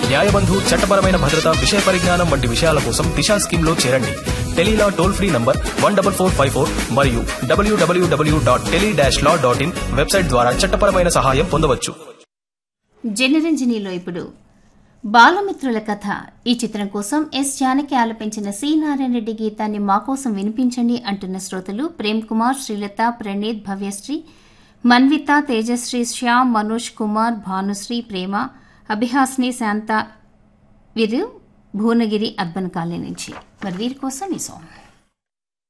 న్యాయబంధు చట్టపరమైన భద్రత విషయ పరిజ్ఞానం వంటి విషయాల కోసం దిశా స్కీమ్ లో చేరండి tele law toll free number one double four five four మరియు W W W dot tele dash law dot in website ద్వారా చట్టపరమైన సహాయం పొందవచ్చు జనరంజనిలో ఇప్పుడు బాలమిత్రుల కథ ఈ చిత్రం కోసం ఎస్ జానకి ఆలపించిన సి నారాయణ రెడ్డి గీతాన్ని మా కోసం వినిపించండి అంటున్న శ్రోతలు ప్రేమ్ కుమార్ శ్రీలత ప్రణీత్ భవ్యశ్రీ మన్విత తేజశ్రీ శ్యామ్ మనోజ్ కుమార్ భానుశ్రీ ప్రేమ అభిహాస్ని శాంత వీరు భువనగిరి అర్బన్ కాలనీ నుంచి మరి వీరి కోసం ఈ సాంగ్